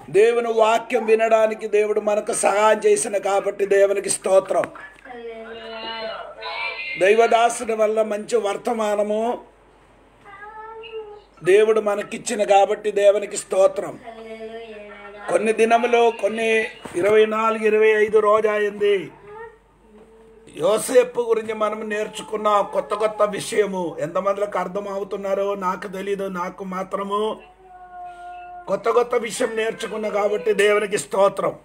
దేవుని వాక్యం వినడానికి దేవుడు మనకు సహాయం చేసిన కాబట్టి దేవునికి స్తోత్రం దైవదాసుని వల్ల మంచి వర్తమానము దేవుడు మనకిచ్చిన కాబట్టి దేవునికి స్తోత్రం కొన్ని దినములు కొన్ని ఇరవై నాలుగు ఇరవై ఐదు రోజు అయింది యోసేపు గురించి మనం నేర్చుకున్న కొత్త కొత్త విషయము ఎంతమందికి అర్థం అవుతున్నారో నాకు తెలీదు నాకు మాత్రము కొత్త కొత్త విషయం నేర్చుకున్నా కాబట్టి దేవునికి స్తోత్రం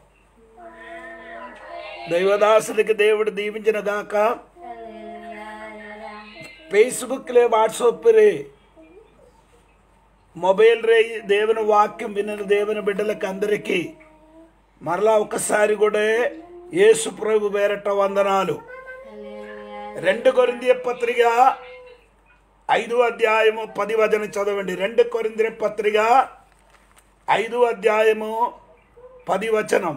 దైవదాసుడికి దేవుడు దీవించిన గాక ఫేస్బుక్ లే వాట్సాప్ రే మొబైల్ రే దేవుని వాక్యం వినిన దేవుని బిడ్డలకి అందరికీ మరలా ఒకసారి కూడా యేసు ప్రభు పేరట వందనాలు రెండు కొరింది పత్రిక ఐదు అధ్యాయము పది వచనం చదవండి రెండు కొరింది పత్రిక ఐదు అధ్యాయము పది వచనం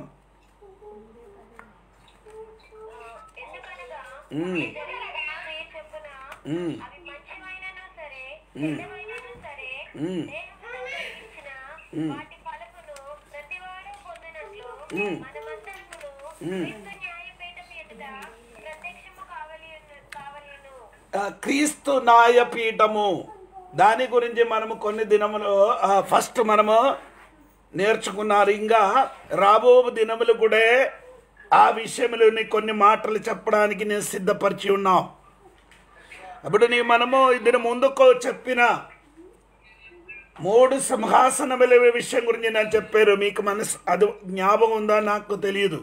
ఎందుకనగా ఉమ్, ఇతరుల ఏ చొప్పున ఉమ్, అవి మంచివైనను సరే చెడ్డవైనను సరే ఉమ్. దేవుడు కలిగించిన వాటి ఫలమును ప్రతివాడు పొందినట్లు మనమందరమును క్రీస్తు న్యాయపీఠం ఎదుట ప్రత్యక్షము కావలి కావలిను ఆ, క్రీస్తు న్యాయపీఠము దాని గురించి మనము కొన్ని దినములు ఆ, ఫస్ట్ మనము నేర్చుకున్నారు ఇంకా రాబో దినములు కూడా ఆ విషయంలోని కొన్ని మాటలు చెప్పడానికి నేను సిద్ధపరిచి ఉన్నాం అప్పుడు నీ మనము దీని ముందుకు చెప్పిన మూడు సింహాసనముల విషయం గురించి నేను చెప్పారు మీకు మనసు అది జ్ఞాపకం ఉందా నాకు తెలియదు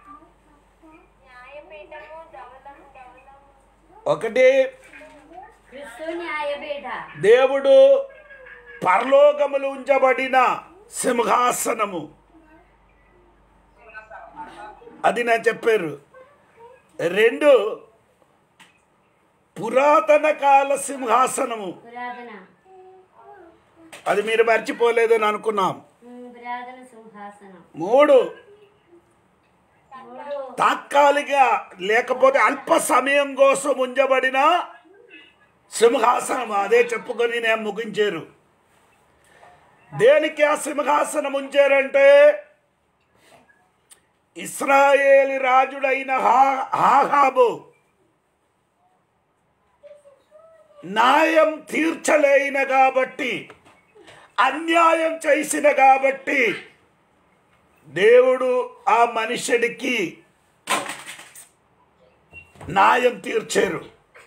న్యాయపీఠము ధవలం ధవలం ఒకటి క్రిస్తు న్యాయపీఠ దేవుడు పరలోకములు ఉంచబడిన సింహాసనము అది నా చెప్పారు రెండు పురాతన కాల సింహాసనము పురాతన అది మీరు మర్చిపోలేదని అనుకున్నాం ఉమ్, పురాతన సింహాసనం మూడు మూడు తాత్కాలిక లేకపోతే అల్ప సమయం కోసం ఉంచబడిన సింహాసనం అదే చెప్పుకొని నేను ముగించారు దేనికి ఆ సింహాసనం ఉంచారంటే ఇస్రాయేలి రాజుడైన హా- హాహాబు న్యాయం తీర్చలేన కాబట్టి అన్యాయం చేసిన కాబట్టి దేవుడు ఆ మనుషుడికి న్యాయం తీర్చారు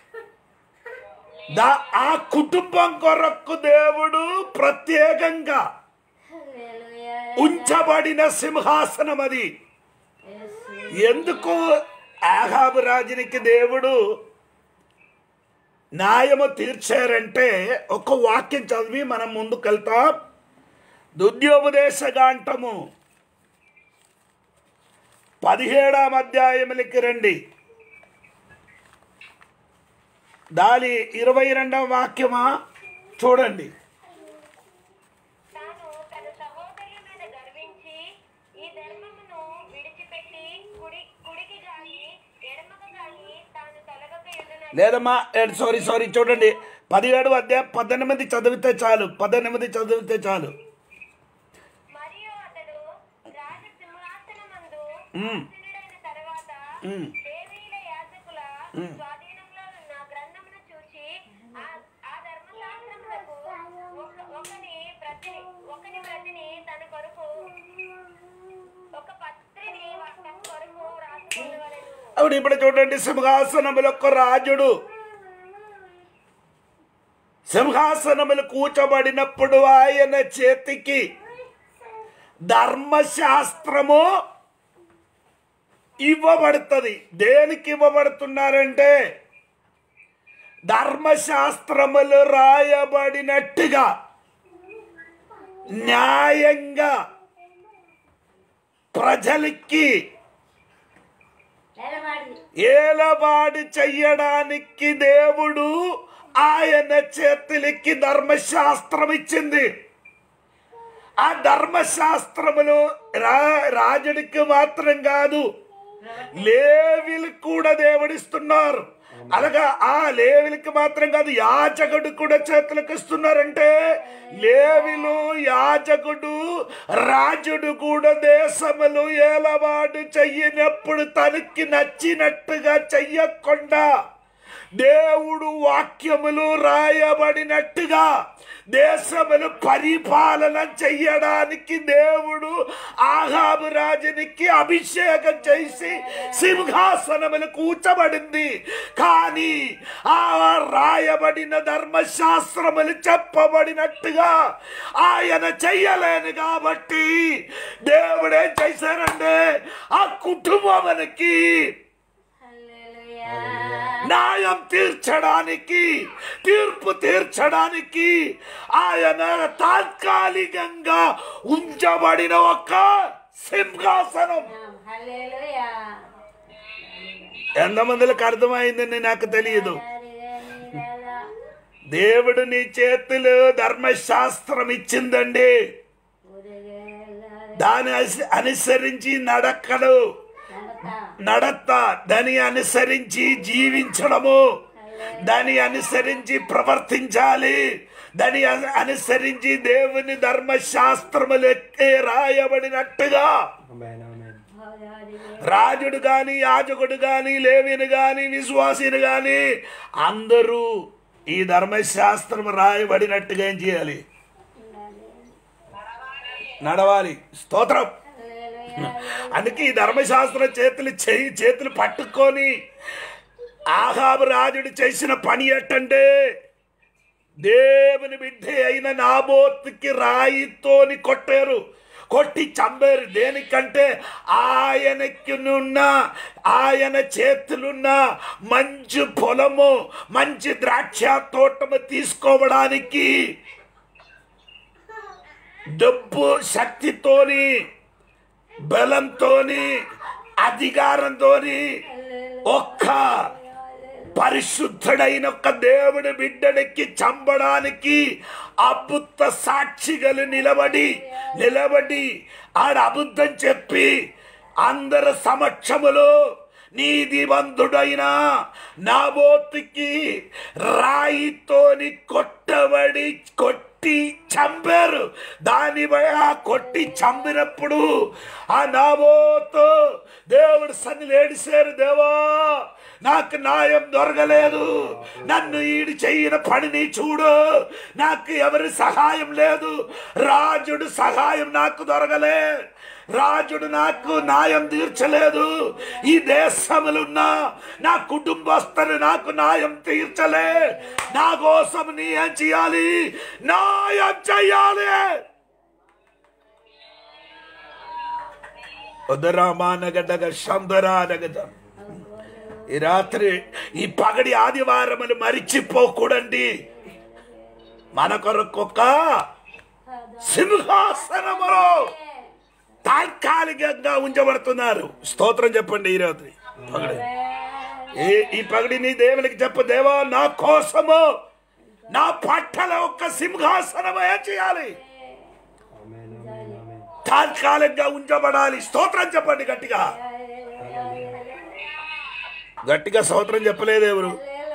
దా ఆ కుటుంబం కొరకు దేవుడు ప్రత్యేకంగా హల్లెలూయా. ఉంచబడిన సింహాసనం అది యేసు. ఎందుకు ఆహాబు రాజునికి దేవుడు న్యాయము తీర్చారంటే ఒక వాక్యం చదివి మనం ముందుకు వెళ్తాం దుద్యోపదేశగాంటము పదిహేడాం అధ్యాయములకి రండి దాని ఇరవై రెండవ వాక్యమా చూడండి తాను తన సహోదరుల మీద గర్వించి ఈ ధర్మమును విడిచిపెట్టి కుడి కుడికి గాని ఎడమకు గాని తాను తొలగక ఎడున లేదమ్మా సారీ సారీ చూడండి పదిహేడు అధ్యాయం పద్దెనిమిది చదివితే చాలు పద్దెనిమిది చదివితే చాలు మరియు అతడు రాజ సింహాసనమందు మ్మ్. ఆసీనుడైన తర్వాత మ్మ్. లేవీయుల యాజకుల స్వాధీనంలో ఉన్న గ్రంథమును చూచి ఆ ఆ ధర్మశాస్త్రములకు ఒక- ఒకని ప్రతిని ఒకని ప్రతిని తన కొరకు ఒక పత్రిని తన కొరకు రాసుకొనవలెను అప్పుడు ఇప్పుడు చూడండి సింహాసనములు ఒక రాజుడు సింహాసనములు కూర్చబడినప్పుడు ఆయన చేతికి ధర్మశాస్త్రము ఇవ్వబడుతుంది దేనికి ఇవ్వబడుతున్నారంటే ధర్మశాస్త్రములు రాయబడినట్టుగా న్యాయంగా ప్రజలకి ఎలవాడి ఏలబాడి చెయ్యడానికి దేవుడు ఆయన చేతులకి ధర్మశాస్త్రం ఇచ్చింది ఆ ధర్మశాస్త్రములు రా రాజుడికి మాత్రం కాదు లేవిలు కూడా దేవుడిస్తున్నారు అలాగా ఆ లేవిలకి మాత్రం కాదు యాజకుడు కూడా చేతులకు ఇస్తున్నారంటే లేవిలు యాజకుడు రాజుడు కూడా దేశములు ఏలవాడు చెయ్యనప్పుడు తనకి నచ్చినట్టుగా చెయ్యకుండా దేవుడు వాక్యములు రాయబడినట్టుగా దేశములు పరిపాలన చెయ్యడానికి దేవుడు ఆహాబు రాజునికి అభిషేకం చేసి సింహాసనములు కూర్చబడింది కానీ ఆ రాయబడిన ధర్మశాస్త్రములు చెప్పబడినట్టుగా ఆయన చెయ్యలేను కాబట్టి దేవుడేం చేశారంటే ఆ కుటుంబానికి హల్లెలూయా న్యాయం తీర్చడానికి తీర్పు తీర్చడానికి ఆయన తాత్కాలికంగా ఉంచబడిన ఒక సింహాసనం హల్లెలూయా ఎంతమందికి అర్థమైందని నాకు తెలియదు హల్లెలూయా దేవుడు నీ చేతులు ధర్మశాస్త్రం ఇచ్చిందండి దాని అసి- అనుసరించి నడకడు నడత దాని అనుసరించి జీవించడము దాని అనుసరించి ప్రవర్తించాలి దాని అను- అనుసరించి దేవుని ధర్మశాస్త్రములెక్కే రాయబడినట్టుగా Amen, amen. రాజుడు గాని యాజకుడు గాని లేవిని గాని విశ్వాసిని గాని అందరూ ఈ ధర్మశాస్త్రం రాయబడినట్టుగా ఏం చేయాలి నడవాలి స్తోత్రం అందుకే ఈ ధర్మశాస్త్ర చేతులు చేయి చేతులు పట్టుకొని ఆహాబు రాజుడు చేసిన పని ఏంటంటే దేవుని బిడ్డ అయిన నాబోతుకి రాయితోని కొట్టారు కొట్టి చంపారు దేనికంటే ఆయనకి నున్న ఆయన చేతులున్న మంచి పొలము మంచి ద్రాక్ష తోటము తీసుకోవడానికి డబ్బు శక్తితోని బలంతోని అధికారంతోని ఒక్క పరిశుద్ధుడైన ఒక దేవుడి బిడ్డడికి చంపడానికి అబుద్ధ సాక్షిగలు నిలబడి నిలబడి ఆడ అబద్ధం చెప్పి అందరి సమక్షములో నీతివంతుడైన నాబోతుకి రాయితోని కొట్టబడి కొట్టి చంపారు దాని ఆ కొట్టి చంపినప్పుడు ఆ నాబోతు దేవుడు సన్నిలు ఏడిశారు దేవా నాకు న్యాయం దొరకలేదు నన్ను ఈడు చెయ్యిన పనిని చూడు నాకు ఎవరి సహాయం లేదు రాజుడు సహాయం నాకు దొరకలే రాజుడు నాకు న్యాయం తీర్చలేదు ఈ దేశములున్న నా కుటుంబస్తులు నాకు న్యాయం తీర్చలే నా కోసం నీ ఏం చేయాలి న్యాయం చెయ్యాలి ఉదరామానగడగ శంధరానగద ఈ రాత్రి ఈ పగడి ఆదివారములు మరిచిపోకూడండి మన కొరకొక సింహాసనములో తాత్కాలికంగా ఉంచబడుతున్నారు స్తోత్రం చెప్పండి ఈ రాత్రి పగడి ఈ- ఈ పగడిని దేవునికి చెప్పు దేవా నా కోసము నా పట్టల ఒక్క సింహాసనం ఏం చేయాలి Amen, amen, amen. తాత్కాలికంగా ఉంచబడాలి స్తోత్రం చెప్పండి గట్టిగా గట్టిగా స్తోత్రం చెప్పలేదు ఎవరు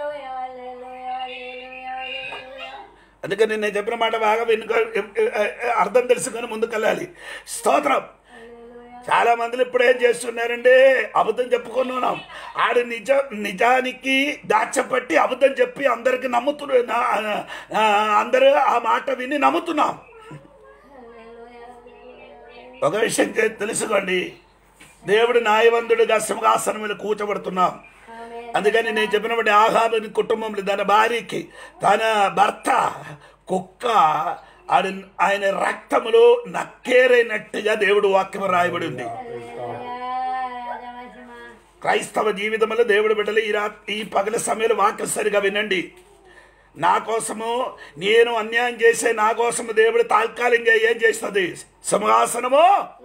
అందుకని నేను చెప్పిన మాట బాగా వెనుక అర్థం తెలుసుకొని ముందుకెళ్ళాలి స్తోత్రం చాలా మందిలో ఇప్పుడు ఏం చేస్తున్నారండి అబద్ధం చెప్పుకున్నాం ఆడు నిజ నిజానికి దాచపట్టి అబద్ధం చెప్పి అందరికి నమ్ముతున్నా అందరూ ఆ మాట విని నమ్ముతున్నాం ఒక విషయం తె- తెలుసుకోండి దేవుడు న్యాయవంతుడిగా సింహాసనం మీద కూర్చోబడుతున్నాం అందుకని నేను చెప్పినప్పుడు ఆహాబుని కుటుంబంలో తన భార్యకి తన భర్త కుక్క ఆడ ఆయన రక్తములో నక్కేరైనట్టుగా దేవుడు వాక్యం రాయబడి ఉంది క్రైస్తవ జీవితంలో దేవుడు బిడ్డలు ఈ రా ఈ పగల సమయంలో వాక్యం సరిగా వినండి నా కోసము నేను అన్యాయం చేసే నా కోసము దేవుడు తాత్కాలికంగా ఏం చేస్తుంది సింహాసనము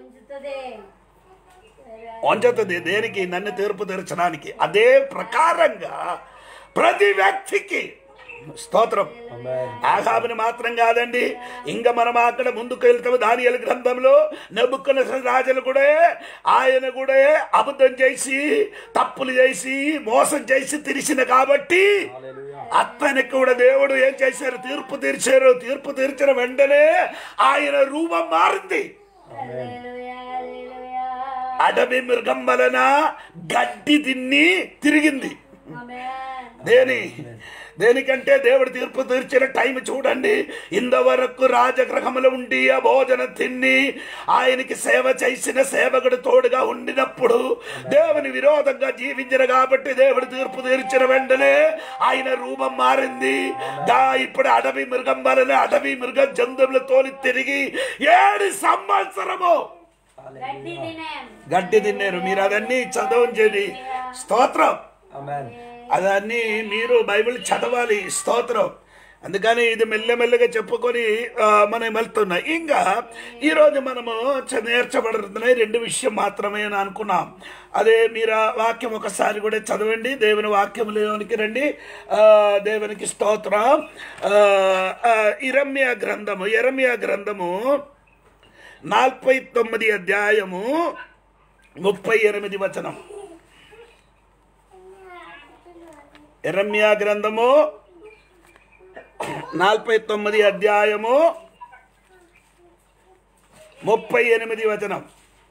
వంచుతుంది దేనికి నన్ను తీర్పు తీర్చడానికి అదే ప్రకారంగా ప్రతి వ్యక్తికి స్తోత్రం Amen. ఆహాబుని మాత్రం కాదండి ఇంకా మనం అక్కడ ముందుకు వెళ్తాము దానియలు గ్రంథంలో నబుక్కున రాజులు కూడా ఆయన కూడా అబద్ధం చేసి తప్పులు చేసి మోసం చేసి తిరిసిన కాబట్టి Hallelujah. అతనికి కూడా దేవుడు ఏం చేశారు తీర్పు తీర్చారు తీర్పు తీర్చిన వెంటనే ఆయన రూపం మారింది హల్లెలూయా హల్లెలూయా అడవి మృగం వలన గడ్డి తిన్ని తిరిగింది ఆమేన్ దేని దేనికంటే దేవుడు తీర్పు తీర్చిన టైం చూడండి ఇంతవరకు రాజగృహములో ఉండి ఆ భోజనం తిని ఆయనకి సేవ చేసిన సేవకుడు తోడుగా ఉండినప్పుడు దేవుని విరోధంగా జీవించిన కాబట్టి దేవుడు తీర్పు తీర్చిన వెంటనే ఆయన రూపం మారింది దా ఇప్పుడు అడవి మృగం వలన అడవి మృగం జంతువులు తోలి తిరిగి ఏడు సంవత్సరము గడ్డి తినేం గడ్డి తిన్నారు మీరు అదన్నీ చదవండి స్తోత్రం Amen. అదన్నీ మీరు బైబిల్ చదవాలి స్తోత్రం అందుకని ఇది మెల్లమెల్లగా చెప్పుకొని ఆ, మనం వెళ్తున్నాం ఇంకా ఈరోజు మనము చ- నేర్చబడుతున్నాయి రెండు విషయం మాత్రమే అని అనుకున్నాం అదే మీరు ఆ వాక్యం ఒకసారి కూడా చదవండి దేవుని వాక్యంలోనికి రండి ఆ, దేవునికి స్తోత్రం ఆ, ఆ, ఇరమ్య గ్రంథము ఇరమ్య గ్రంథము నలభై తొమ్మిది అధ్యాయము ముప్పై ఎనిమిది వచనం ఎరమ్యా గ్రంథము నలభై తొమ్మిది అధ్యాయము ముప్పై ఎనిమిది వచనం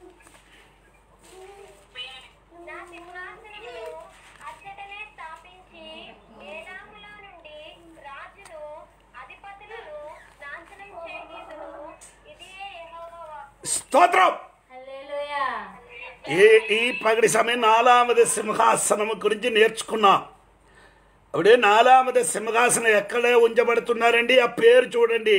నా సింహాసనమును అచ్చటనే స్థాపించి ఏలాములో నుండి రాజును అధిపతులను నాశనం చేయుదును ఇదే యెహోవా వాక్కు. స్తోత్రం హల్లెలూయా ఈ ఈ పగడి సమయం నాలామది సింహాసనము గురించి నేర్చుకున్నాం అప్పుడే నాలామది సింహాసనం ఎక్కడే ఉంచబడుతున్నారండి ఆ పేరు చూడండి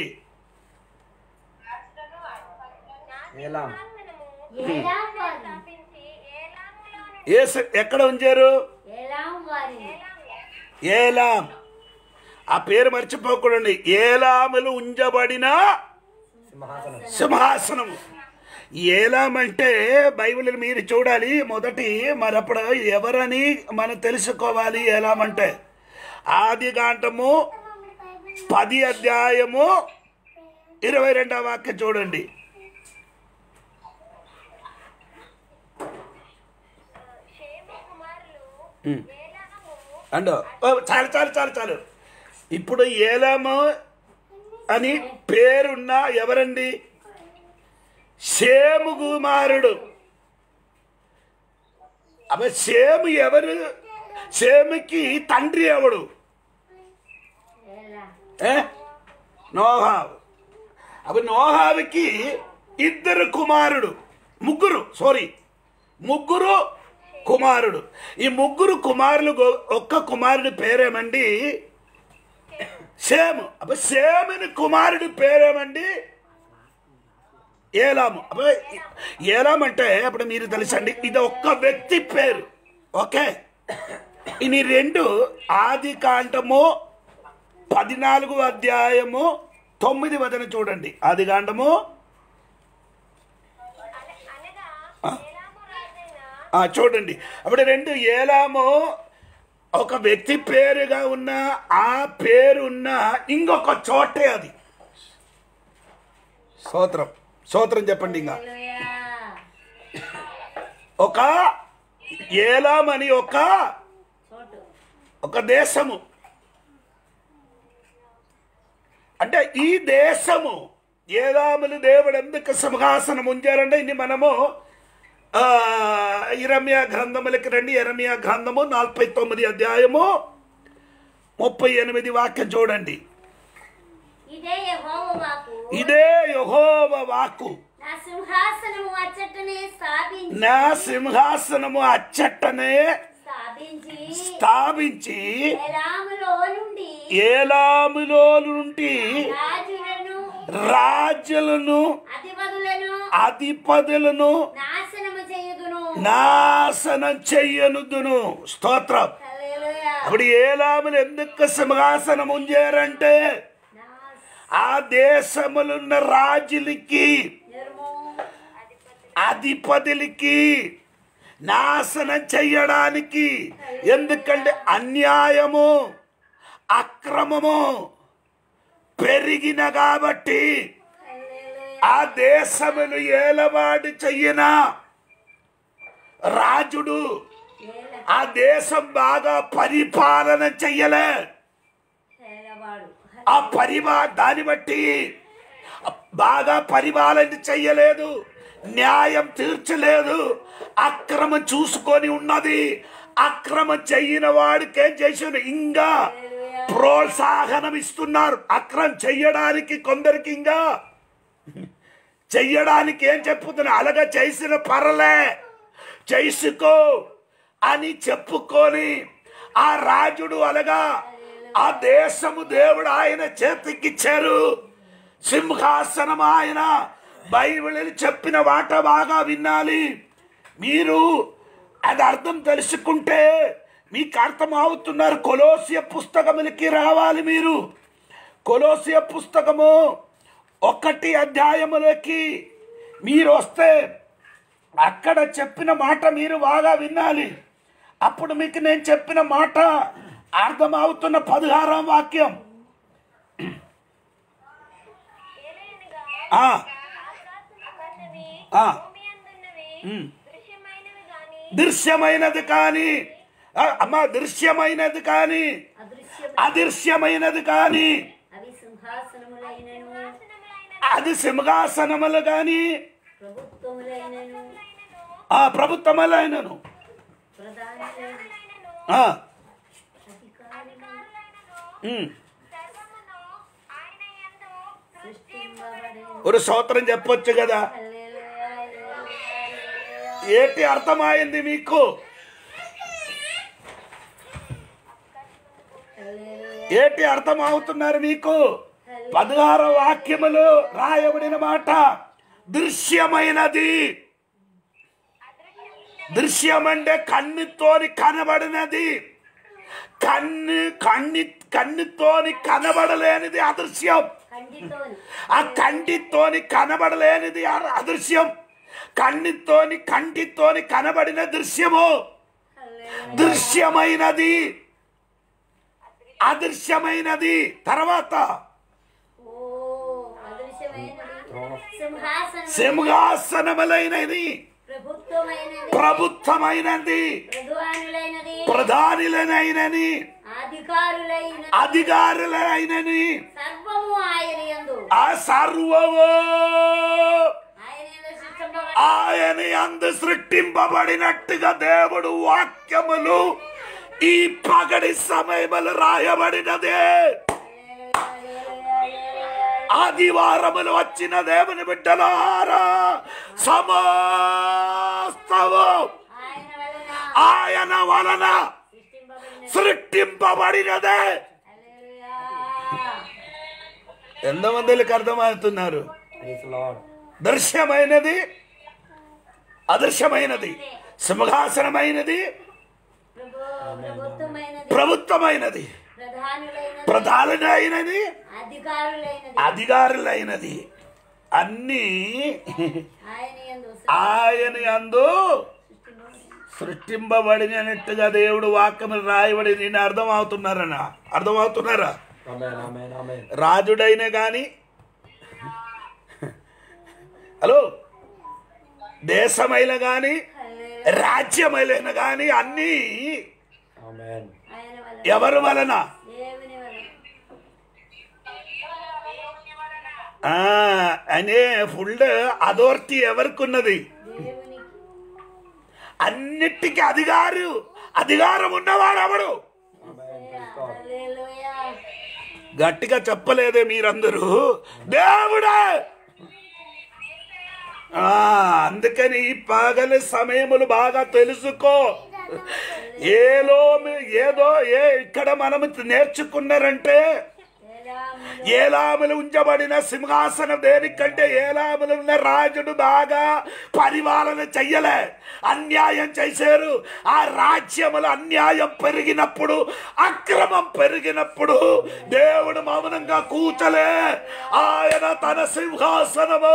Elam. సింహాసనము ఏలాం వారి స్థాపించి ఏలాములో నుండి ఏ స- ఎక్కడ ఉంచారు ఏలాం వారి ఏలాం ఆ పేరు మర్చిపోకూడండి ఏలాములు ఉంచబడిన సింహాసనం సింహాసనము ఏలాం అంటే బైబిల్ మీరు చూడాలి మొదటి మరప్పుడు ఎవరని మనం తెలుసుకోవాలి ఏలాం అంటే ఆది కాంటము పది అధ్యాయము ఇరవై రెండవ వాక్యం చూడండి షేము కుమారులు ఉమ్. ఏలాము అండ్ చాలు చాలు చాలు చాలు ఇప్పుడు ఏలాము అని పేరున్న ఎవరండి షేము కుమారుడు అవ షేము ఎవరు షేముకి తండ్రి ఎవడు ఏలాం ఏ నోహావు అవి నోహావికి ఇద్దరు కుమారుడు ముగ్గురు సారీ ముగ్గురు కుమారుడు ఈ ముగ్గురు కుమారులు గో- ఒక్క కుమారుడి పేరేమండి సేము అబ్బ సేముని కుమారుడి పేరేమండి ఏలాము అబ్బ ఏలాం అంటే అప్పుడు మీరు తెలుసండి ఇది ఒక్క వ్యక్తి పేరు ఓకే ఇది రెండు ఆది కాండము పద్నాలుగు అధ్యాయము తొమ్మిది వదన చూడండి ఆది కాండము అన- అనగా ఏలాము రాజైన ఆ, చూడండి అప్పుడు రెండు ఏలాము ఒక వ్యక్తి పేరుగా ఉన్న ఆ పేరున్న ఇంకొక చోటే అది స్తోత్రం స్తోత్రం చెప్పండి ఇంకా హల్లెలూయా ఒక ఏలాం అని ఒక చోటు ఒక దేశము అంటే ఈ దేశము ఏదాములు దేవుడు ఎందుకు సింహాసనం ఉంచారంటే ఇది మనము ఆ, ఇరమ్య గ్రంథములకి రండి ఇరమ్య గ్రంథము నలభై తొమ్మిది అధ్యాయము ముప్పై ఎనిమిది వాక్యం చూడండి ఇదే యెహోవా వాక్కు ఇదే యహోవ వాక్కు నా సింహాసనము అచ్చటనే స్థాపించి నా సింహాసనము అచ్చట్టనే స్థాపించి స్థాపించి ఏలాములో నుండి ఏలాములో నుండి రాజులను రాజులను అధిపతులను అధిపతులను నాశనము చేయుదును నాశనం చెయ్యనుదును స్తోత్రం హల్లెలూయా అప్పుడు ఏలాములు ఎందుకు సింహాసనం ఉంచారంటే నాశ ఆ దేశములున్న రాజులకి నిర్మూ అధిపతులకి నాశనం చెయ్యడానికి ఎందుకంటే అన్యాయము అక్రమము పెరిగిన కాబట్టి హల్లెలూయా ఆ దేశములు ఏలవాడు చెయ్యిన రాజుడు ఏల ఆ దేశం బాగా పరిపాలన చెయ్యలే హేలవాడు ఆ పరిమా దాన్ని బట్టి బాగా పరిపాలన చెయ్యలేదు న్యాయం తీర్చలేదు అక్రమం చూసుకొని ఉన్నది అక్రమం చెయ్యిన వాడికి ఏం చేసిన ఇంకా ప్రోత్సాహనం ఇస్తున్నారు అక్రమం చెయ్యడానికి కొందరికి ఇంకా చెయ్యడానికి ఏం చెప్పుతున్నా అలాగా చేసిన పర్లే చేసుకో అని చెప్పుకొని ఆ రాజుడు అలాగా ఆ దేశము దేవుడు ఆయన చేతికిచ్చారు సింహాసనం ఆయన బైబిల్ చెప్పిన మాట బాగా వినాలి మీరు అది అర్థం తెలుసుకుంటే మీకు అర్థం అవుతున్నారు కొలోసియ పుస్తకములకి రావాలి మీరు కొలోసియ పుస్తకము ఒకటి అధ్యాయములకి మీరు వస్తే అక్కడ చెప్పిన మాట మీరు బాగా వినాలి అప్పుడు మీకు నేను చెప్పిన మాట అర్థమవుతున్న పదహారం వాక్యం ఏలయనగా ఆ, ఆకాశమున్నవి, ఆ. భూమి అందున్నవి, ఉమ్. దృశ్యమైనవి గాని దృశ్యమైనది కానీ ఆ, అమ్మ దృశ్యమైనది కానీ అదృశ్యం అదృశ్యమైనది కానీ అవి సింహాసనములైనను అది సింహాసనములు కానీ ప్రభుత్వములైనను ఆ ప్రభుత్వములైనను ప్రధానులైన ఆ, అధికారులు ఉమ్. సర్వమును ఆయన యందు సృష్టింపబడెను ఒక స్తోత్రం చెప్పొచ్చు కదా హల్లెలూయా హల్లెలూయా ఏంటి అర్థమైంది మీకు హల్లెలూయా ఏంటి అర్థం అవుతున్నారు మీకు పదహారు వాక్యములు రాయబడిన మాట దృశ్యమైనది దృశ్యం అంటే కన్నుతోని కనబడినది కన్ను కన్ని కన్నుతోని కనబడలేనిది అదృశ్యం కంటితోని ఆ కంటితోని కనబడలేనిది అ- అదృశ్యం కన్నుతోని కంటితోని కనబడిన దృశ్యము హల్లెలూయా దృశ్యమైనది అదృశ్యమైనది తర్వాత ఓ అదృశ్యమైనది సింహాసనం సింహాసనములైనది ప్రభుత్వమైనది ప్రభుత్వమైనది ప్రధానులైనది ప్రధానులనైనని అధికారులైన అధికారులైనని సర్వము ఆయన యందు ఆ సర్వము ఆయన యందు సృష్టింపబడి ఆయన అందు సృష్టింపబడినట్టుగా దేవుడు వాక్యములు ఈ పగడి సమయములు రాయబడినదే ఆదివారములు వచ్చిన దేవుని బిడ్డలారా సమస్తము ఆయన వలన ఆయన వలన సృష్టింపబడిన సృష్టింపబడినదే హల్లెలూయా ఎంతమందికి అర్థమవుతున్నారు Praise the Lord. దృశ్యమైనది అదృశ్యమైనది సింహాసనమైనది ప్రభు ప్రభుత్వమైనది ప్రభుత్వమైనది ప్రధానులైనది ప్రధానమైనది అధికారులైనది అధికారులైనది అన్నీ ఆయన యందు ఆయన అందు సృష్టింపబడి సృష్టింపబడినట్టుగా దేవుడు వాక్యములు రాయబడి నేను అర్థం అవుతున్నారనా అర్థం అవుతున్నారా Amen, amen, amen. రాజుడైన గాని హలో దేశమైన గాని హల్లెలూయా రాజ్యమైన గాని అన్నీ Amen. ఆయన వలన ఎవరి వలన దేవుని వలన ఆ, అనే ఫుల్ అథారిటీ ఎవరికి ఉన్నది దేవునికి అన్నిటికీ అధికారు అధికారం ఉన్నవాడు ఎవడు Amen. Praise God. హల్లెలూయా గట్టిగా చెప్పలేదే మీరందరూ దేవుడే ఆ, అందుకని ఈ పగలి సమయములు బాగా తెలుసుకో ఏలో మీ- ఏదో ఏ ఇక్కడ మనం నేర్చుకున్నారంటే ఎలాము ఏలాములు ఉంచబడిన సింహాసనం దేనికంటే ఏలాములు ఉన్న రాజుడు బాగా పరిపాలన చెయ్యలే అన్యాయం చేశారు ఆ రాజ్యములు అన్యాయం పెరిగినప్పుడు అక్రమం పెరిగినప్పుడు దేవుడు మౌనంగా కూచలే ఆయన తన సింహాసనము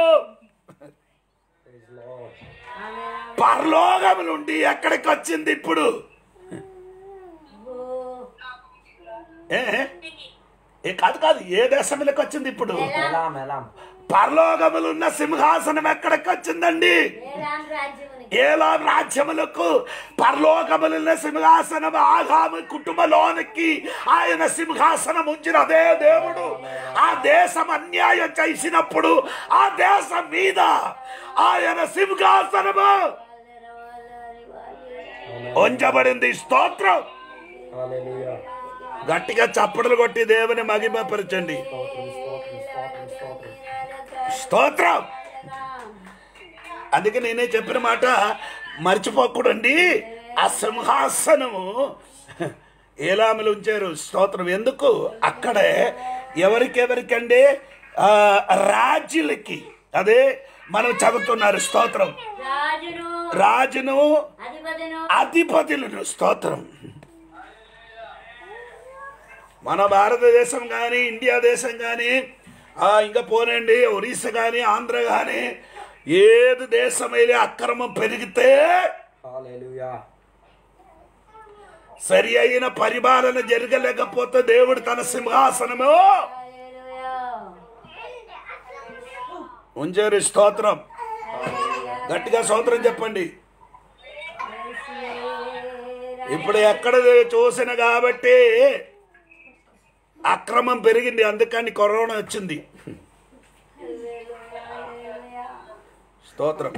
Praise the Lord. ఆమేన్ పరలోకం నుండి ఎక్కడికి వచ్చింది ఇప్పుడు ఓ ఏ ఏ కాదు కాదు ఏ దేశంలోకి వచ్చింది ఇప్పుడు ఎలాం ఎలాం పరలోకములున్న సింహాసనం ఎక్కడికి వచ్చిందండి ఏలాం రాజ్యమునికి ఏలా రాజ్యములకు పరలోకములున్న సింహాసనం ఆగాము కుటుంబలోనికి ఆయన సింహాసనం ఉంచిన అదే దేవుడు ఆ దేశం అన్యాయం చేసినప్పుడు ఆ దేశం మీద ఆయన సింహాసనము ఉంచబడింది స్తోత్రం హల్లెలూయా గట్టిగా చప్పట్లు కొట్టి దేవుని మగిమపరచండి స్తోత్రం స్తోత్రం స్తోత్రం స్తోత్రం స్తోత్రం అందుకే నేనే చెప్పిన మాట మర్చిపోకూడండి ఆ సింహాసనము ఏలాములు ఉంచారు స్తోత్రం ఎందుకు అక్కడే ఎవరికెవరికండి ఆ, రాజులకి అదే మనం చదువుతున్నారు స్తోత్రం రాజును రాజును అధిపతిను అధిపతులను స్తోత్రం మన భారతదేశం కానీ ఇండియా దేశం కానీ ఇంకా పోనండి ఒరిస్సా కానీ ఆంధ్ర కానీ ఏది దేశం వెళ్ళి అక్రమం పెరిగితే హల్లెలూయా సరి అయిన పరిపాలన జరగలేకపోతే దేవుడు తన సింహాసనము హల్లెలూయా ఉంచారు స్తోత్రం గట్టిగా స్తోత్రం చెప్పండి ఇప్పుడు ఎక్కడ చూసిన కాబట్టి అక్రమం పెరిగింది అందుకని కరోనా వచ్చింది స్తోత్రం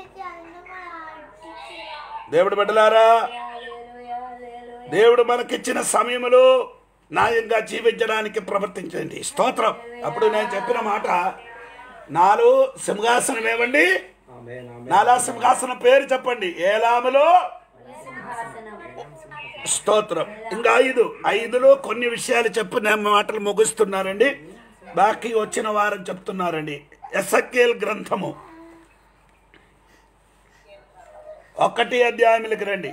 దేవుడు బిడ్డలారా దేవుడు మనకిచ్చిన సమయంలో న్యాయంగా జీవించడానికి ప్రవర్తించండి స్తోత్రం అప్పుడు నేను చెప్పిన మాట నాలో సింహాసనం ఏమండి ఆమేన్ ఆమేన్ నాలా సింహాసనం పేరు చెప్పండి ఏలాములో సింహాసనం స్తోత్రం ఇంకా ఐదు ఐదులో కొన్ని విషయాలు చెప్పి నేను మాటలు ముగిస్తున్నానండి బాకీ వచ్చిన వారం చెప్తున్నారండి ఎసకేల్ గ్రంథము ఒకటి అధ్యాయములకి రండి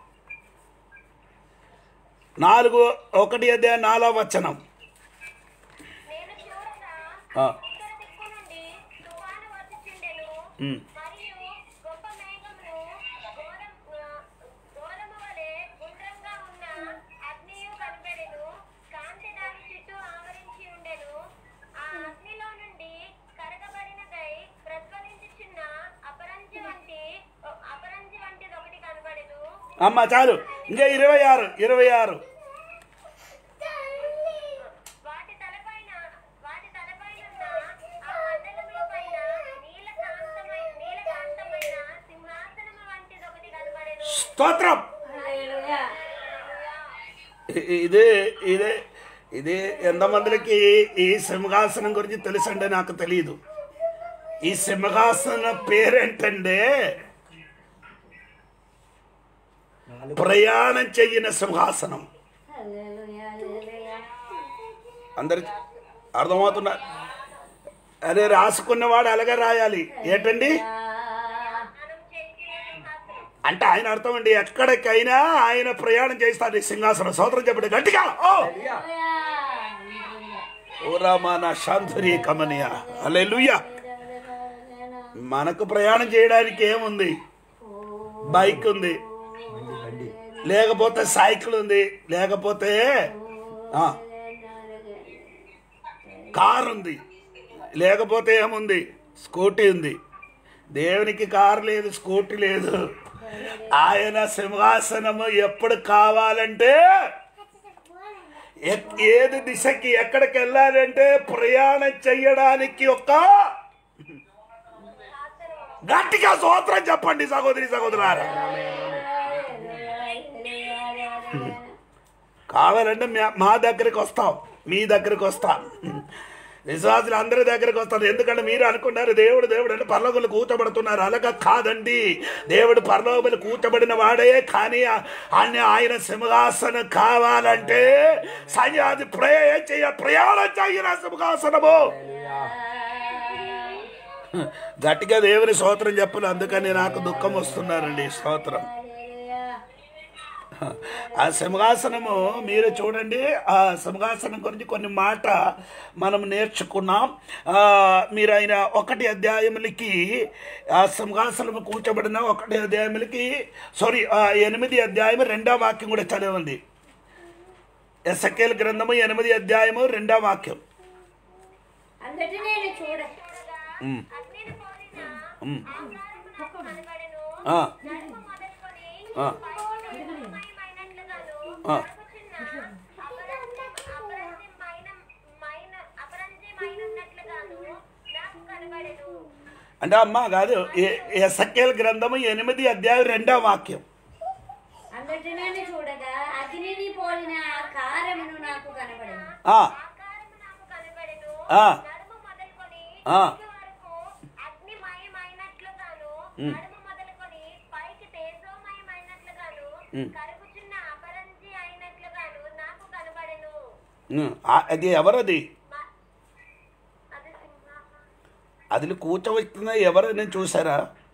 నాలుగు ఒకటి అధ్యాయం నాలుగో వచనం నేను చూడగా ఆ, ఉత్తర దిక్కు నుండి తుఫాను వచ్చుచుండెను ఉమ్. మరియు గొప్ప మేఘమును ఘోరం ఘోరము వలె గుండ్రంగా ఉన్న అగ్నియు కనబడెను కాంతి దాని చుట్టూ ఆవరించి ఉండెను ఆ అగ్నిలో నుండి కరగబడినదై ప్రజ్వలించుచున్న అపరంజి వంటి అపరంజి వంటిది ఒకటి కనబడెను అమ్మ చాలు ఇంకా ఇరవై ఆరు ఇరవై ఆరు వాటి తలపైన వాటి తలపైనున్న ఆ మండలముల పైన నీలకాంతమై నీలకాంతమైన సింహాసనము వంటిది ఒకటి కనబడెను స్తోత్రం హల్లెలూయా ఇ- ఇదే ఇదే ఇది ఎంతమందికి ఈ సింహాసనం గురించి తెలుసండి నాకు తెలియదు ఈ సింహాసనం పేరేంటంటే ప్రయాణం చెయ్యిన సింహాసనం హల్లెలూయా హల్లెలూయా అందరికి అర్థమవుతున్నా అదే రాసుకున్నవాడు అలాగే రాయాలి ఏంటండి మనం చేసిన సింహాసనం అంటే ఆయన అర్థం అండి ఎక్కడికైనా ఆయన ప్రయాణం చేస్తారు ఈ సింహాసనం సోదరం చెప్పండి గట్టిగా ఓ హల్లెలూయా ఓ రామాన శాంతురి కమనీయ అలెలుయ్య మనకు ప్రయాణం చేయడానికి ఏముంది బైక్ ఉంది బండి బండి లేకపోతే సైకిల్ ఉంది లేకపోతే ఆ, కార్ ఉంది లేకపోతే ఏముంది స్కూటీ ఉంది దేవునికి కారు లేదు స్కూటీ లేదు ఆయన సింహాసనము ఎప్పుడు కావాలంటే ఎక్- ఏది దిశకి ఎక్కడికి వెళ్ళాలంటే ప్రయాణం చెయ్యడానికి ఒక గట్టిగా సూత్రం చెప్పండి సహోదరి సహోదరులారా కావాలంటే మా- మా దగ్గరికి వస్తాం మీ దగ్గరికి వస్తాం విశ్వాసులు అందరి దగ్గరికి వస్తారు ఎందుకంటే మీరు అనుకున్నారు దేవుడు దేవుడు అంటే పర్లోకులు కూర్చోబడుతున్నారు అలాగా కాదండి దేవుడు పర్లోకులు కూర్చోబడిన వాడే కానీ ఆ- ఆయన ఆయన సింహాసనం కావాలంటే సన్యాది ప్రయ చేయ ప్రయాణం చెయ్యిన సింహాసనము గట్టిగా దేవుని స్తోత్రం చెప్పను అందుకని నాకు దుఃఖం వస్తున్నారండి స్తోత్రం ఆ సింహాసనము మీరు చూడండి ఆ సింహాసనం గురించి కొన్ని మాట మనం నేర్చుకున్నాం ఆ, మీరు ఆయన ఒకటి అధ్యాయములకి ఆ సింహాసనము కూర్చోబడిన ఒకటి అధ్యాయములకి సారీ ఆ ఎనిమిది అధ్యాయం రెండో వాక్యం కూడా చదవండి ఎసకేల్ గ్రంథము ఎనిమిది అధ్యాయము రెండవ వాక్యం అందటి నేను చూడ ఉమ్, అగ్నిని పోలిన ఉమ్, ఆకారము నాకు కనబడెను ఆ, నడుము మొదలుకొని ఆ. పైకి తేజోమయమైనట్లుగాను, ఆ. నడుముచున్న అపరంజి- అపరంజిమైన- మైన- అపరంజిమైనట్లుగాను నాకు కనబడెను. అంటే అమ్మ కాదు ఎ- ఎసకేల్ గ్రంథము ఎనిమిది అధ్యాయం రెండవ వాక్యం అందటి నేను చూడగా అగ్నిని పోలిన ఆకారమును నాకు కనబడను ఆ, ఆకారము నాకు కనబడెను. ఆ. నడుము మొదలుకొని ఆ. కింది వరకు అగ్నిమయమైనట్లుగాను, ఉమ్. నడుము మొదలుకొని పైకి తేజోమయమైనట్లుగాను, ఉమ్. కరుగుచున్న అపరంజి అయినట్లుగాను నాకు కనబడెను. ఉమ్, ఆ, అది ఎవరది మ- అది సింహాసనం. అది కూర్చోవచ్చిన ఎవరైనా చూసారా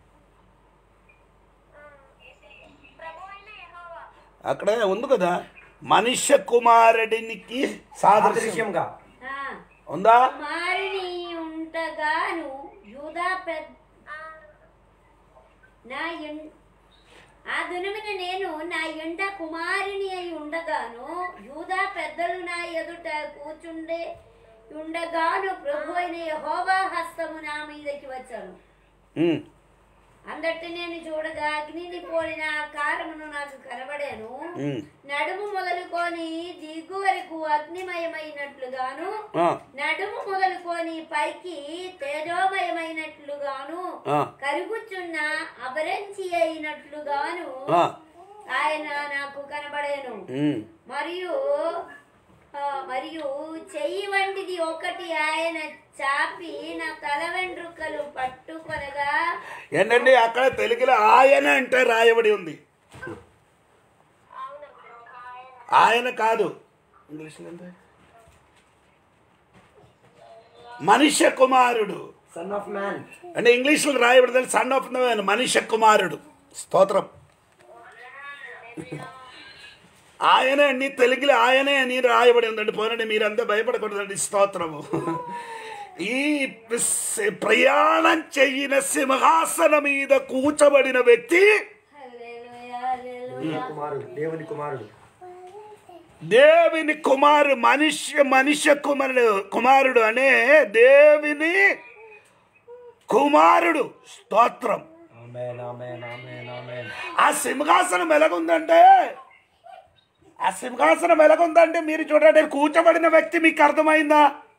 ప్రభు అయిన యెహోవా. అక్కడ ఉంది కదా మనుష్య కుమారుడినికి సాదృశ్యం సాదృశ్యంగా ఆ, ఉందా కుమారుని ఉంటగాను యూదా పెద్ద ఆ, నా ఎం- ఆ దునమిన నేను నా ఎండ కుమారుని అయి ఉండగాను యూదా పెద్దలు నా ఎదుట కూర్చుండే ఉండగాను ప్రభు అయిన యెహోవా హస్తము నా మీదకి వచ్చాను ఉమ్, అందటి నేను చూడగా అగ్నిని పోలిన ఆకారమును నాకు కనబడాను ఉమ్, నడుము మొదలుకొని దిగు వరకు అగ్నిమయమైనట్లుగాను ఆ, నడుము మొదలుకొని పైకి తేజోమయమైనట్లుగాను ఆ. కరుగుచున్న అపరంచి అయినట్లుగాను ఆ, ఆయన నాకు కనబడేను ఉమ్. మరియు ఆ, మరియు చెయ్యి వంటిది ఒకటి ఆయన చాపి నా తల వెంట్రుకలు పట్టుకొనగా ఏంటండి అక్కడ తెలుగులో ఆయన అంటే రాయబడి ఉంది అవును ఆయన. ఆయన కాదు ఇంగ్లీష్లో ఏంటి? మనుష్య కుమారుడు సన్ ఆఫ్ మ్యాన్ అంటే ఇంగ్లీష్లో రాయబడింది సన్ ఆఫ్ మనుష్య కుమారుడు స్తోత్రం ఆయనే అండి తెలుగులో ఆయనే అని రాయబడి ఉందండి పోనండి మీరంతా భయపడకూడదండి స్తోత్రము ఈ స్- ప్రయాణం చెయ్యిన సింహాసనం మీద కూర్చబడిన వ్యక్తి హల్లెలూయా, హల్లెలూయా. కుమారుడు దేవుని కుమారుడు దేవుని కుమారు మనుష్య మనుష్య కుమారుడు కుమారుడు అనే దేవుని కుమారుడు స్తోత్రం ఆమేన్ ఆమేన్ ఆమేన్ ఆమేన్ ఆ సింహాసనం ఎలాగుందంటే ఆ సింహాసనం ఎలాగుందంటే మీరు చూడండి కూర్చోబడిన వ్యక్తి మీకు అర్థమైందా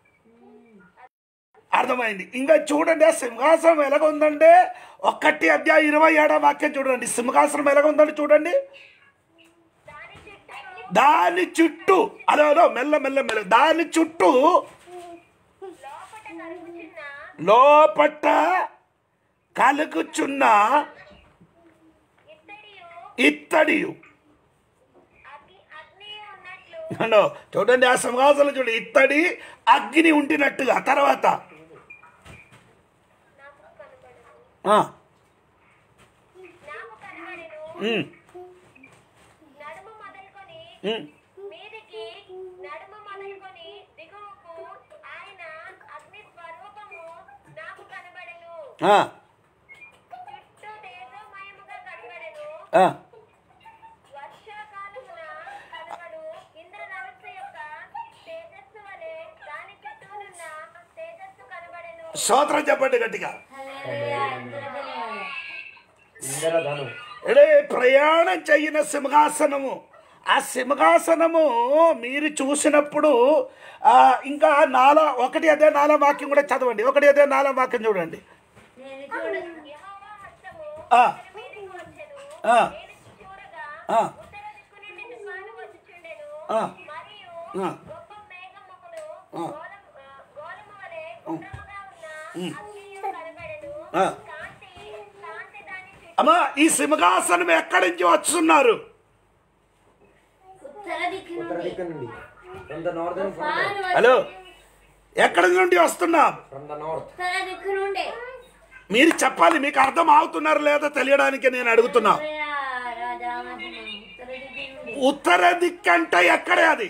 అర్థమైంది ఇంకా చూడండి ఆ సింహాసనం ఎలాగుందంటే ఒకటి అధ్యాయ ఇరవై ఏడో వాక్యం చూడండి సింహాసనం ఎలాగుందంటే చూడండి దాని చుట్టూ దాని చుట్టూ అదో అదో మెల్ల మెల్ల మెల్ల దాని చుట్టూ లోపట కరుగుచున్న లోపట కలుగుచున్న ఇత్తడియు ఇత్తడియు అగ్ని అగ్ని ఉన్నట్లు అన్నో, చూడండి ఆ సింహాసనం చూడండి ఇత్తడి అగ్ని ఉంటినట్టుగా తర్వాత నాకు కనబడను ఆ, నాకు కనబడెను ఉమ్, నడుము మొదలుకొని ఉమ్, మీదికి నడుము మొదలుకొని దిగువకు ఆయన అగ్ని స్వరూపము నాకు కనబడెను ఆ, చుట్టూ తేజోమయముగా కనబడెను ఆ. వర్షాకాలమున కనబడు ఇంద్రధనుస్సు యొక్క తేజస్సు వలె దాని చుట్టూనున్న తేజస్సు కనబడెను స్తోత్రం చెప్పండి గట్టిగా హల్లెలూయా, ఇంద్రజనవాడ. ఇంద్రధను ఎడే ప్రయాణం చెయ్యిన సింహాసనము ఆ సింహాసనము మీరు చూసినప్పుడు ఆ, ఇంకా నాలా ఒకటి అదే నాలా వాక్యం కూడా చదవండి ఒకటి అదే నాలా వాక్యం చూడండి నేను చూడ యెహోవా హస్తము ఆ. అతని మీదికి వచ్చెను. ఆ. నేను చూడగా ఆ. ఉత్తర దిక్కు నుండి తుఫాను వచ్చుచుండెను. ఆ. మరియు ఆ. గొప్ప మేఘములు ఆ. గోళం- ఆ, గోళము వలె గుండ్రముగా ఉన్న అగ్నియు కనబడెను. ఆ. కాంతి కాంతి దాని చుట్టూ అమ్మా ఈ సింహాసనం ఎక్కడి నుంచి వస్తున్నారు ఉత్తర దిక్కు ఉత్తర నుండి దిక్కు నుండి ఫ్రమ్ ద నార్దర్న్ తుఫాను వచ్చి హలో ఎక్కడి నుండి వస్తున్నాం ఫ్రమ్ ద నార్త్ ఉత్తర దిక్కు నుండి మీరు చెప్పాలి మీకు అర్థం అవుతున్నారు లేదా తెలియడానికి నేను అడుగుతున్నా హల్లెలూయా, రాజా మహిమ. ఉత్తర దిక్కు నుండి ఉత్తర దిక్కంటే ఎక్కడే అది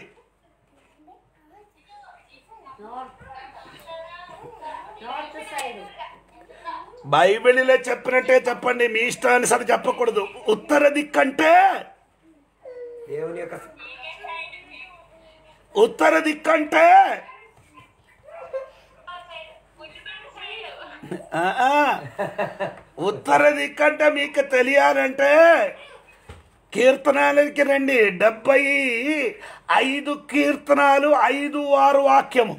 నార్త్ నార్త్ సైడ్ బైబిల్లో చెప్పినట్టే చెప్పండి మీ ఇష్టానుసారి చెప్పకూడదు ఉత్తర దిక్కంటే దేవుని యొక్క ఉత్తర దిక్కంటే ఆ, ఆ. ఉత్తర దిక్కంటే మీకు తెలియాలంటే కీర్తనాలకి రండి డెబ్బై ఐదు కీర్తనాలు ఐదు ఆరు వాక్యము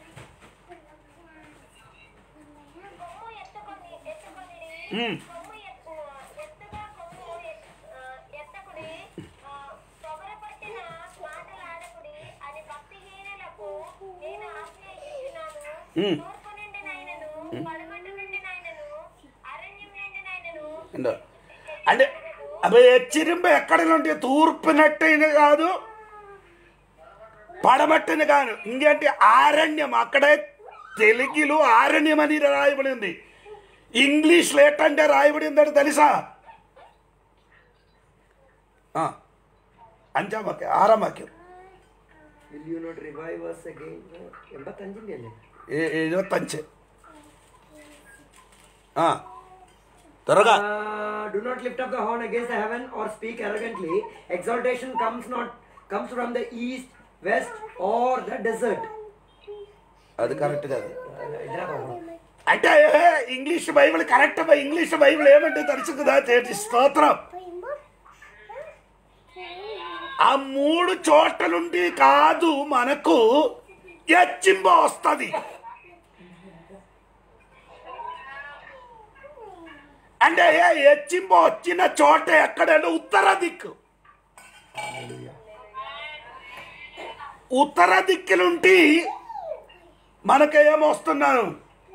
కొమ్ము ఎత్తుకొని ఎత్తుకొనిరి. ఉమ్. కొమ్ము ఎత్తు ఎత్తుగా కొమ్ము ఎత్- ఆ, ఎత్తకుడి ఆ, తొగరపట్టిన మాటలాడకుడి అని భక్తిహీనులకు నేను ఆజ్ఞ ఇచ్చుచున్నాను ఉమ్. తూర్పు నుండి నాయనను పడమటి నుండి నాయనను అరణ్యం నుండి నాయనను ఏంటో? అంటే అవి హెచ్చరింపు ఎక్కడ నుండి తూర్పునట్టయిన కాదు పడమట్టిన కాదు ఇంకేంటి ఆరణ్యం అక్కడే తెలుగులో ఆరణ్యం అని రాయబడి ఉంది ఇంగ్లీష్లో ఏంటంటే రాయబడి ఉందంటే తెలుసా ఆ, അഞ്ചാം വാക്യം ആറാം വാക്യം Will you not revive us again? എൺപത്തഞ്ചിന്റെ അല്ലേ എ- എഴുപത്തഞ്ച് ആ ത്വరగా Uh, do not lift up the horn against the heaven or speak arrogantly. Exaltation comes not comes from the east, west, or the desert. అది కరెక్ట్ కాదు ഇതിനാ തോന്നുന്നു. అంటే English Bible correct English Bible ఏమంటే తెలుసు కదా చేతి స్తోత్రం ఆ మూడు చోట్ల నుండి కాదు మనకు హెచ్చింబ వస్తుంది అంటే హెచ్చింబ వచ్చిన చోట ఎక్కడంటే ఉత్తర దిక్కు ఉత్తర దిక్కు నుండి మనకేమొస్తున్నాను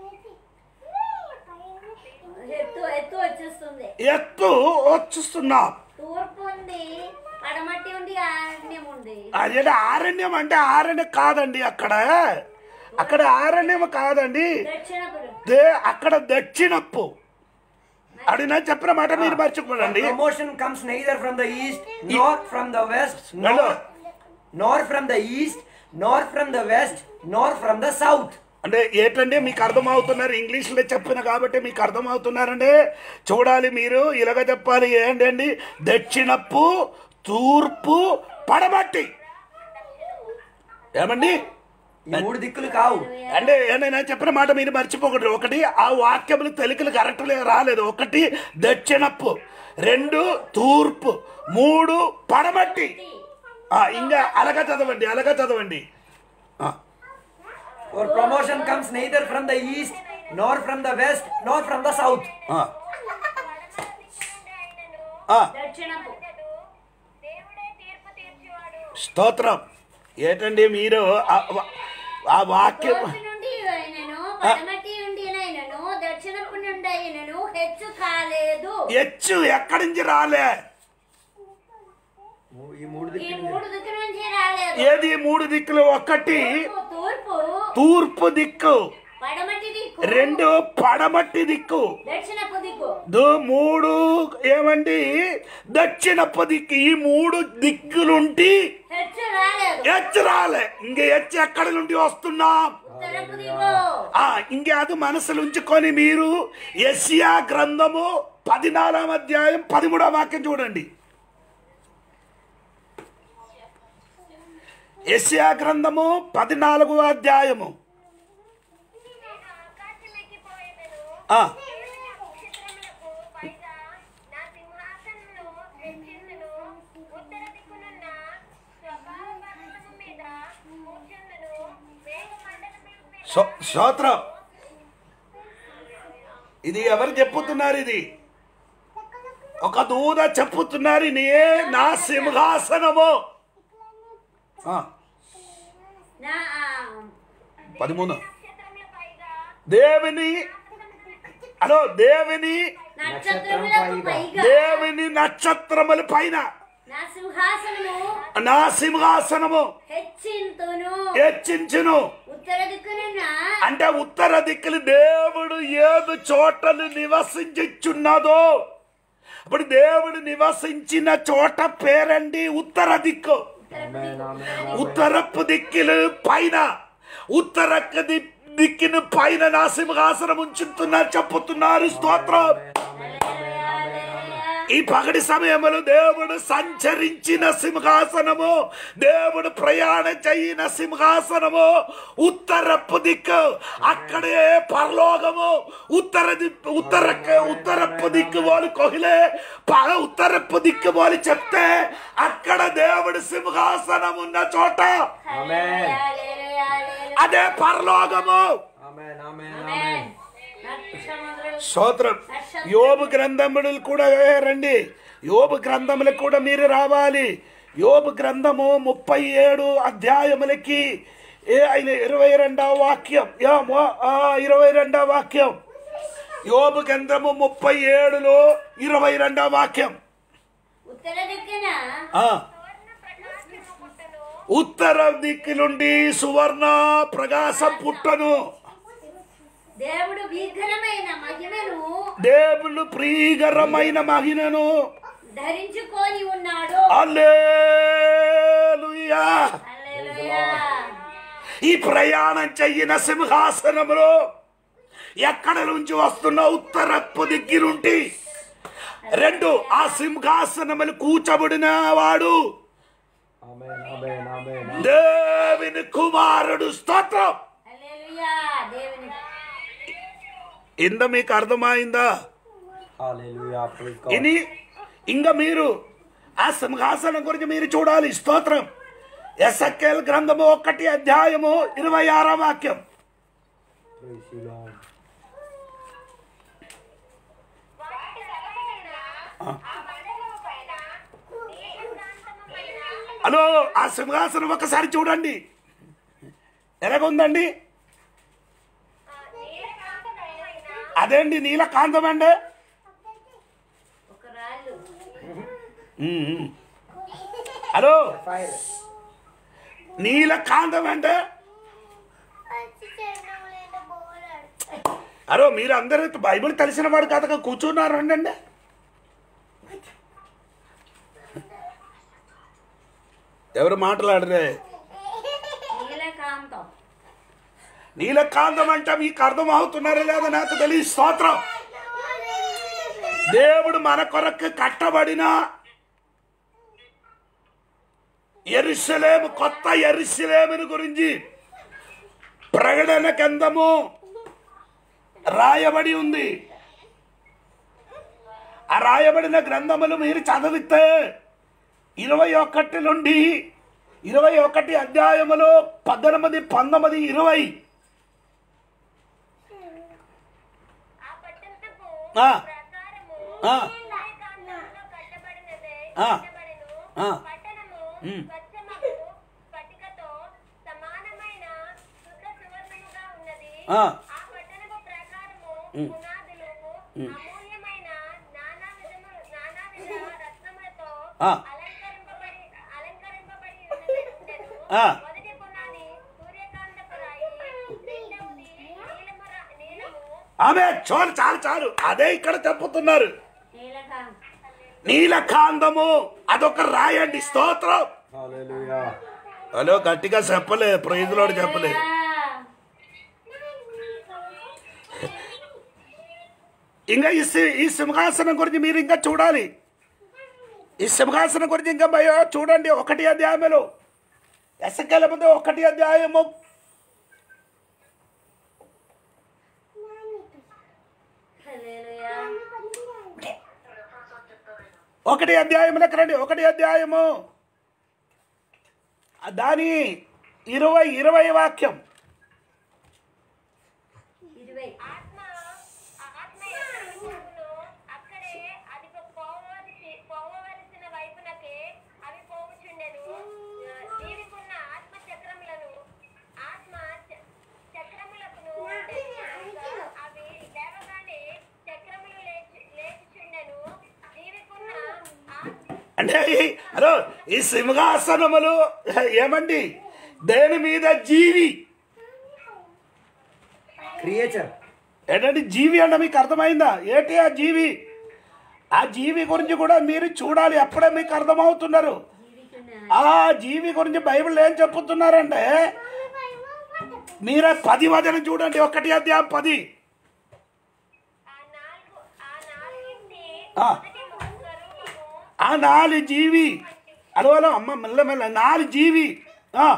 ఎత్తు ఎత్తు వచ్చేస్తుంది ఎత్తు వచ్చిస్తున్నాం తూర్పు ఉంది పడమటి ఉంది ఆరణ్యం ఉంది అదే ఆరణ్యం అంటే ఆరణ్యం కాదండి అక్కడ అక్కడ ఆరణ్యం కాదండి దక్షిణపురం దే అక్కడ దక్షిణప్పు అది నేను చెప్పిన మాట మీరు మర్చిపోడండి Promotion comes neither from the east, nor from the west, Hello. nor, nor from the east, nor from the west, nor from the south. అంటే ఏంటంటే మీకు అర్థమవుతున్నారు ఇంగ్లీష్లో చెప్పిన కాబట్టి మీకు అర్థమవుతున్నారండి చూడాలి మీరు ఇలాగ చెప్పాలి ఏంటండి దక్షిణప్పు తూర్పు పడమట్టి ఏమండి ఈ మూడు దిక్కులు కావు అంటే ఏంటి నేను చెప్పిన మాట మీరు మర్చిపోకూడదు ఒకటి ఆ వాక్యములు తెలుగులు కరెక్ట్ రాలేదు ఒకటి దక్షిణప్పు రెండు తూర్పు మూడు పడమట్టి ఆ, ఇంకా అలగ చదవండి అలగ చదవండి ఆ, For promotion comes neither from the east, nor from the west, nor from the south. ఆ, పడమర దిక్కు నుండి ఆయనను ఆ. దక్షిణపు అతడు దేవుడే తీర్పు తీర్చువాడు స్తోత్రం ఏంటండి మీరు ఆ వా- ఆ వాక్యం తూర్పు నుండి అయినను పడమటి నుండి అయినను దక్షిణపు నుండి అయినను హెచ్చు కాలేదు హెచ్చు ఎక్కడి నుంచి రాలే ఈ మూడు ఈ దిక్కులు మూడు దిక్కు నుంచి రాలేదు ఏది మూడు దిక్కులు ఒకటి తూర్పు తూర్పు దిక్కు పడమటి దిక్కు రెండు పడమట్టి దిక్కు దక్షిణపు దిక్కు దు మూడు ఏమండి దక్షిణపు దిక్కు ఈ మూడు దిక్కులుంటి హెచ్చు రాలేదు హెచ్చు రాలే ఇంక హెచ్చు ఎక్కడి నుండి వస్తున్నాం ఉత్తరపు దిక్కు ఆ ఇంక అది మనసులో ఉంచుకొని మీరు ఎస్యా గ్రంథము పదినాలాం అధ్యాయం పదిమూడవ వాక్యం చూడండి ఎస్యా గ్రంథము పద్నాలుగవ అధ్యాయము నేను ఆకాశం ఎక్కిపోయేదను ఆ, దేవుని నక్షత్రములకు పైగా నా సింహాసనమును హెచ్చిందును ఉత్తర దిక్కునున్న స్వభావ పర్వతము మీద కూర్చుందును మేఘమండలం మీద సో- స్తోత్రం ఇది ఎవరు చెప్పుతున్నారు ఇది ఒక దూత చెప్పుతున్నారు నే నా సింహాసనము ఆ, నా ఆ, పదిమూడు నక్షత్రముల పైగా దేవుని హలో దేవుని నక్షత్రములకు పైగా దేవుని నక్షత్రముల పైన నా సింహాసనము నా సింహాసనము హెచ్చింతును హెచ్చించును ఉత్తర దిక్కునున్న అంటే ఉత్తర దిక్కులు దేవుడు ఏదు చోటలు నివసించుచున్నదో ఇప్పుడు దేవుడు నివసించిన చోట పేరండి ఉత్తర దిక్కు ఉత్తరపు దిక్కులు పైన ఉత్తరపు ది- దిక్కును పైన నా సింహాసనం ఉంచుతున్నా చెప్పుతున్నారు స్తోత్రం ఈ పగటి సమయములు దేవుడు సంచరించిన సింహాసనము దేవుడు ప్రయాణం చేయిన సింహాసనము ఉత్తరపు దిక్కు అక్కడే పరలోకము ఉత్తర దిక్కు ఉత్తర ఉత్తరపు దిక్కు వాళ్ళు కొహిలే పగ ఉత్తరపు దిక్కు వాళ్ళు చెప్తే అక్కడ దేవుడు సింహాసనం ఉన్న చోట Amen. హల్లెలూయా, హల్లెలూయా. అదే పరలోకము Amen. Amen. ఆమేన్. Amen. నక్షత్రములు స్తోత్రం యోబు గ్రంథములు కూడా రండి యోబు గ్రంథములకు కూడా మీరు రావాలి యోబు గ్రంథము ముప్పై ఏడు అధ్యాయములకి ఏ ఆయన ఇరవై రెండవ వాక్యం యా, మో- ఆ, ఇరవై రెండవ వాక్యం యోబు గ్రంథము ముప్పై ఏడులో ఇరవై రెండవ వాక్యం ఉత్తర దిక్కున ఆ, సువర్ణ ప్రకాశము పుట్టను ఉత్తర దిక్కు నుండి సువర్ణ ప్రకాశం పుట్టను దేవుడు భీకరమైన మహిమను దేవుడు ప్రీకరమైన మహినను ధరించుకొని ఉన్నాడు అల్లేలుయా హల్లెలూయా. ఈ ప్రయాణం చెయ్యిన సింహాసనములో ఎక్కడ నుంచి వస్తున్న ఉత్తరపు దిక్కు నుండి రెండు ఆ సింహాసనములు కూర్చబడిన వాడు Amen. Amen. Amen. దేవుని కుమారుడు స్తోత్రం హల్లెలూయా. దేవుని ఇంద మీకు అర్థమైందా Hallelujah. Praise God. ఇని ఇంకా మీరు ఆ సింహాసనం గురించి మీరు చూడాలి స్తోత్రం ఎస్ఎక్ఎల్ గ్రంథము ఒకటి అధ్యాయము ఇరవై ఆరో వాక్యం Praise you, Lord. వాటి తలపైన ఆ మండలము పైన నీలకాంతము పైన హలో ఆ సింహాసనం ఒకసారి చూడండి ఎలాగుందండి ఆ నీలకాంతమైన అదేంటి నీలకాంతం అండి ఒక రాళ్ళు ఉమ్, ఉమ్. Hello Fire. నీలకాంతం అంటే హలో మీరు అందరూ బైబిల్ తెలిసిన వాడు కథగా కూర్చున్నారు అండి ఎవరు మాట్లాడరే నీలకాంతం నీలకాంతం అంటే మీకు అర్థం అవుతున్నారో లేదో నాకు తెలియదు స్తోత్రం దేవుడు మన కొరకు కట్టబడిన ఎరుసలేము కొత్త ఎరుసలేముని గురించి ప్రకటన గ్రంథము రాయబడి ఉంది ఆ రాయబడిన గ్రంథములు మీరు చదివితే ఇరవై ఒకటి నుండి ఇరవై ఒకటి అధ్యాయములు పద్దెనిమిది పంతొమ్మిది ఇరవై ఆ పట్టణపు ఆ, ప్రకారము ఆ, నీలకాంతంలో కట్టబడినదే ఆ. కట్టబడెను. ఆ. పట్టణము ఉమ్. స్వచ్ఛమగు స్ఫటికతో సమానమైన శుద్ధ సువర్ణముగా ఉన్నది ఆ. ఆ పట్టణపు ప్రకారము ఉమ్. పునాదులు అమూల్యమైన నానా విధము నానా విధ రత్నములతో ఆ. అలంకరింపబడి అలంకరింపబడి ఉండెను. ఆ. మొదటి పునాది సూర్యకాంతపు రాయి రెండవది నీలము రా- నీలము ఆమె చాలు చాలు చాలు అదే ఇక్కడ చెప్పుతున్నారు నీలకాంతం నీలకాంతము అదొక రాయండి స్తోత్రం Hallelujah. హలో గట్టిగా చెప్పలే ప్రైజులోడు చెప్పలే ఇంకా ఈ సి- ఈ సింహాసనం గురించి మీరు ఇంకా చూడాలి ఈ సింహాసనం గురించి ఇంకా భయ చూడండి ఒకటి అధ్యాయములు ఎసకెల ముందు ఒకటి అధ్యాయము హల్లెలూయా. ఒకటి అధ్యాయములకు రండి ఒకటి అధ్యాయము దాని ఇరవై ఇరవై వాక్యం ఇరవై ఆత్మ ఆత్మ ఎక్కడ ఉంచును అక్కడే అది పోవలసి పోవలసిన వైపునకే అవి పోవుచుండెను దీనికున్న ఆత్మ చక్రములను ఆత్మ చ- చక్రములకును తెలియక అవి లేవగానే చక్రములు లేచి లేచుచుండెను దీనికున్న ఆత్మ అంటే ఈ- హలో ఈ సింహాసనములు ఏమండి దేని మీద జీవి Creature. ఏంటంటే జీవి అంటే మీకు అర్థమైందా ఏంటి ఆ జీవి ఆ జీవి గురించి కూడా మీరు చూడాలి అప్పుడే మీకు అర్థమవుతున్నారు జీవికున్న ఆ జీవి గురించి బైబిల్ ఏం చెప్పుతున్నారంటే మీరే పది వచనం చూడండి ఒకటి అధ్యాయం పది ఆ నాలుగు ఆ నాలుగింటి ఆ. మొదటి ము- ఆ నాలుగు జీవి హలో హలో అమ్మ మెల్ల మెల్ల నాలుగు జీవి ఆ,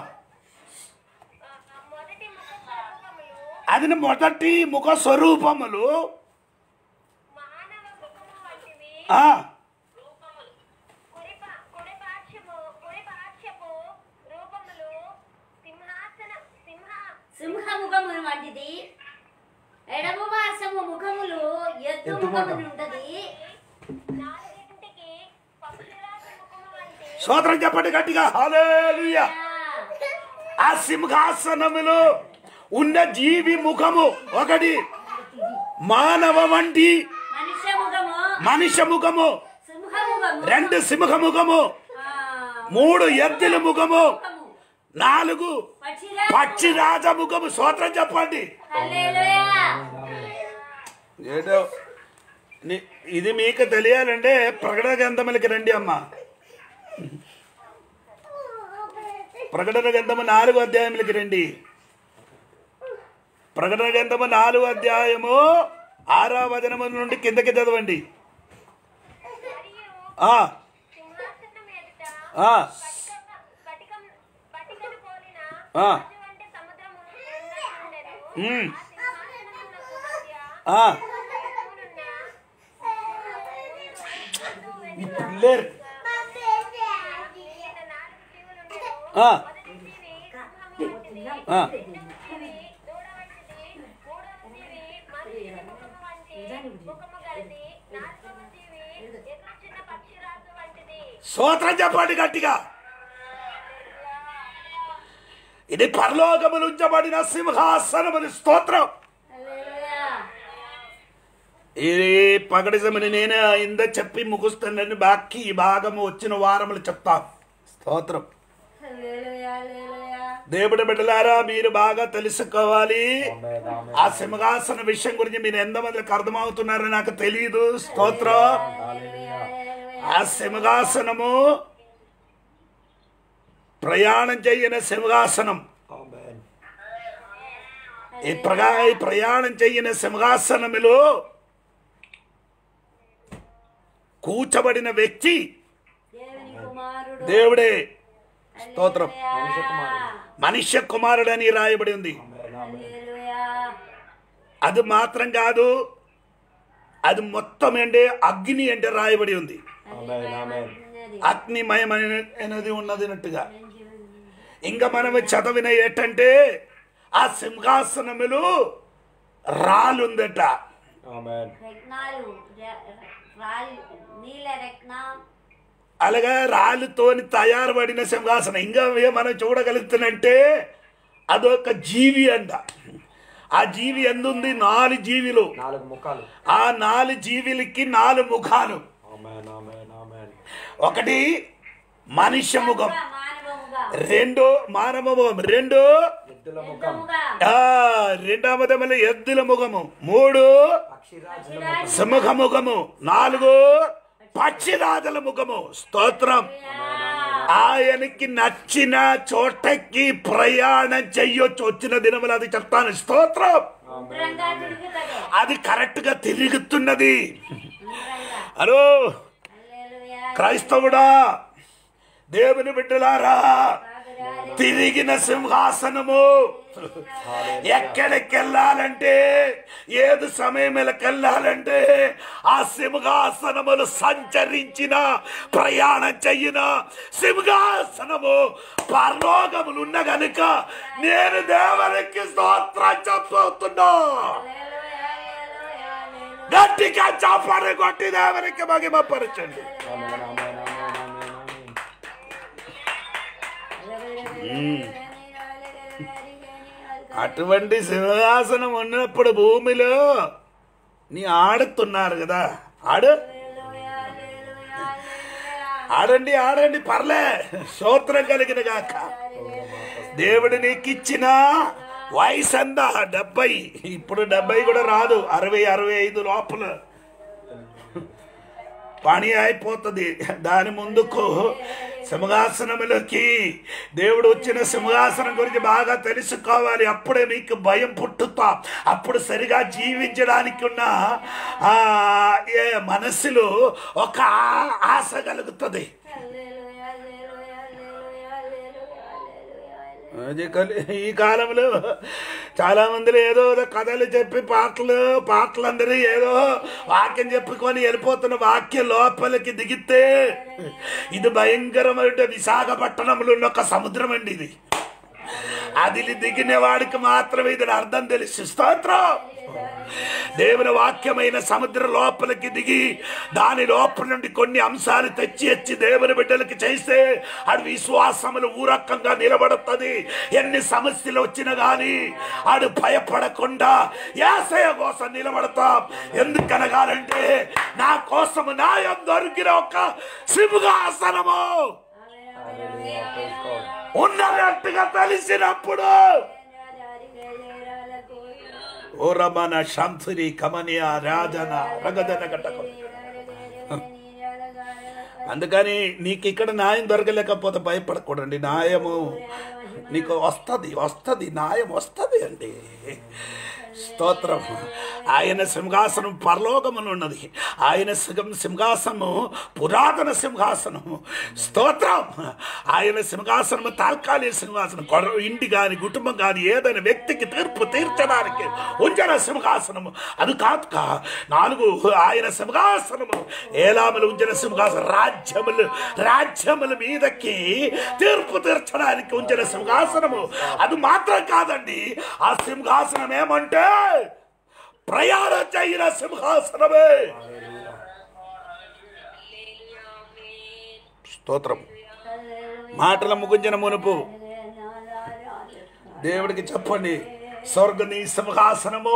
మొదటి ముఖ స్వరూపములు అది మొదటి ముఖ స్వరూపములు మానవ ముఖము వంటివి ఆ, కుడి పా- కుడి పార్శ్వము కుడి పార్శ్వపు రూపములు సింహాసన సింహ సింహ ముఖము వంటిది ఎడమ మాసము ముఖములు ఎత్తు ఎత్తు ముఖము ముఖం. ఉంటది నాలుగింటికి పక్షిరాజు ముఖము వంటి స్తోత్రం చెప్పండి గట్టిగా హల్లెలూయా ఆ సింహాసనములో ఉన్న జీవి ముఖము ఒకటి మానవ వంటి మనుష్య ముఖము మనిషి ముఖము సింహ ముఖము రెండు సింహ ముఖము ఆ, మూడు ఎద్దుల ముఖము ముఖము నాలుగు పక్షిరాజు పక్షి రాజ ముఖము స్తోత్రం చెప్పండి హల్లెలూయా ఏదో ని- ఇది మీకు తెలియాలంటే ప్రకటన గ్రంథములకి రండి అమ్మా ప్రకటన గ్రంథము నాలుగు అధ్యాయములకి రండి ప్రకటన గ్రంథము నాలుగు అధ్యాయము ఆరో వచనము నుండి కిందకి చదవండి మరియు ఆ, సింహాసనం ఎదుట ఆ, పటిక- పటికం పటికను పోలిన ఆ. రాజు వంటి సముద్రము ఉన్నట్లుండెను. ఉమ్, ఆ సింహాసనమునకు మధ్య ఆ, ఎదురునున్న ముందు వెనుక లేరు. మిగిలిన నాలుగు జీవులుండెను. ఆ, మొదటి జీవి సింహము వంటిది. ఆ, రెండవ జీవి దూడ వంటిది. మూడవ జీవి మనిషి ముఖము వంటి ముఖము గలది. నాలుగవ జీవి ఎగురుచున్న పక్షిరాజు వంటిది స్తోత్రం చెప్పండి గట్టిగా ఇది పరలోకములు ఉంచబడిన సింహాసనముని స్తోత్రం హల్లెలూయా ఇది పగడిసమని నేను ఇంద చెప్పి ముగుస్తానని బాకీ ఈ భాగము వచ్చిన వారములు చెప్తాం స్తోత్రం హల్లెలూయా హల్లెలూయా దేవుడి బిడ్డలారా మీరు బాగా తెలుసుకోవాలి Amen, amen. ఆ సింహాసన విషయం గురించి మీరు ఎంతమందికి అర్థమవుతున్నారో నాకు తెలియదు స్తోత్రం హల్లెలూయా ఆ సింహాసనము ప్రయాణం చేయని సింహాసనం Amen. ఈ ప్రగా ఈ ప్రయాణం చేయని సింహాసనములో కూర్చబడిన వ్యక్తి దేవుని కుమారుడు దేవుడే స్తోత్రం హల్లెలూయా మనుష్య కుమారుడు అని రాయబడి ఉంది Amen, amen. హల్లెలూయా అది మాత్రం కాదు అది మొత్తం అంటే అగ్ని అంటే రాయబడి ఉంది Amen, amen. అగ్నిమయమైనది ఉన్నదినట్టుగా ఇంకా మనం చదివిన ఏంటంటే ఆ సింహాసనములు రాలుందట Amen. రత్నాలు ర- రాళ్ళు నీల రత్నం అలాగా రాళ్ళతోని తయారుపడిన సింహాసనం ఇంకా ఏ మనం చూడగలుగుతున్నంటే అదొక జీవి అంట ఆ జీవి ఎందుంది నాలుగు జీవిలు నాలుగు ముఖాలు ఆ నాలుగు జీవులకి నాలుగు ముఖాలు Amen, amen, amen. ఒకటి మనుష్య ముఖం మానవముగా రెండు మానవ ముఖం రెండు ఎద్దుల ముఖం ముఖముగా ఆ రెండవది మళ్ళీ ఎద్దుల ముఖము మూడు పక్షిరాజుల ముఖం సింహ ముఖము నాలుగు పక్షిరాజుల ముఖము స్తోత్రం ఆయనకి నచ్చిన చోటకి ప్రయాణం చెయ్యొచ్చు వచ్చిన దినములు అది చెప్తాను స్తోత్రం ఉండ్రంగా తిరుగుతుంది అది కరెక్ట్ గా తిరుగుతున్నది ఉండ్రంగా హలో హల్లెలూయా క్రైస్తవుడా దేవుని బిడ్డలారా సాగరాలి తిరిగిన సింహాసనము ఎక్కడికి వెళ్ళాలంటే ఏది సమయంకెళ్ళాలంటే ఆ సింహాసనములు సంచరించిన ప్రయాణం చెయ్యిన సింహాసనము పరలోకములు ఉన్న గనుక నేను దేవునికి స్తోత్రం చెప్తున్నా హల్లెలూయా హల్లెలూయా హల్లెలూయా గట్టిగా చాపాడు కొట్టి దేవునికి మగిమపరచండి Amen, amen, amen, amen, amen. అటువంటి సింహాసనం ఉన్నప్పుడు భూమిలో నీ ఆడుతున్నారు కదా ఆడు ఆడండి ఆడండి పర్లే స్తోత్రం కలిగిన గాక దేవుడు నీకు ఇచ్చిన వయసు అందా డెబ్బై ఇప్పుడు డెబ్బై కూడా రాదు అరవై అరవై ఐదు లోపల పని అయిపోతుంది దాని ముందుకు సింహాసనములోకి దేవుడు వచ్చిన సింహాసనం గురించి బాగా తెలుసుకోవాలి అప్పుడే మీకు భయం పుట్టుతా అప్పుడు సరిగా జీవించడానికి ఉన్న ఆ ఏ మనసులో ఒక ఆ- ఆశ కలుగుతుంది హల్లెలూయా, హల్లెలూయా, హల్లెలూయా, హల్లెలూయా, హల్లెలూయా, హల్లెలూయా. అది కలి- ఈ కాలంలో చాలా మందిలో ఏదో ఏదో కథలు చెప్పి పాటలు పాటలందరూ ఏదో వాక్యం చెప్పుకొని వెళ్ళిపోతున్న వాక్యం లోపలికి దిగితే ఇది భయంకరమైన విశాఖపట్నంలో ఉన్న ఒక సముద్రం అండి ఇది అది దిగిన వాడికి మాత్రమే ఇది అర్థం తెలిసి స్తోత్రం దేవుని వాక్యమైన సముద్ర లోపలికి దిగి దాని లోపల నుండి కొన్ని అంశాలు తెచ్చి వచ్చి దేవుని బిడ్డలకి చేస్తే ఆడు విశ్వాసములు ఊరకంగా నిలబడుతుంది ఎన్ని సమస్యలు వచ్చినా గాని ఆడు భయపడకుండా యాసయ కోసం నిలబడతాం ఎందుకనగానంటే నా కోసము న్యాయం దొరికిన ఒక సింహాసనము ఉన్నట్టుగా తెలిసినప్పుడు ఓ రమణ శాంతురి కమనియ రాజన రగదన కట్టకు అందుకని నీకు ఇక్కడ న్యాయం దొరకలేకపోతే భయపడకూడండి న్యాయము నీకు వస్తుంది వస్తుంది న్యాయం వస్తుంది అండి స్తోత్రం ఆయన సింహాసనం పరలోకమును ఉన్నది ఆయన సింహం సింహాసనము పురాతన సింహాసనము స్తోత్రం ఆయన సింహాసనము తాత్కాలిక సింహాసనం కొర ఇంటి కాని కుటుంబం కాని ఏదైనా వ్యక్తికి తీర్పు తీర్చడానికి ఉంచిన సింహాసనము అది కాదు కా నాలుగు ఆయన సింహాసనము ఏలాములు ఉంచిన సింహాసనం రాజ్యములు రాజ్యముల మీదకి తీర్పు తీర్చడానికి ఉంచిన సింహాసనము అది మాత్రం కాదండి ఆ సింహాసనం ఏమంటే ప్రయాణం చేయన సింహాసనమే స్తోత్రం మాటల ముగించిన మునుపు దేవుడికి చెప్పండి స్వర్గ నీ సింహాసనము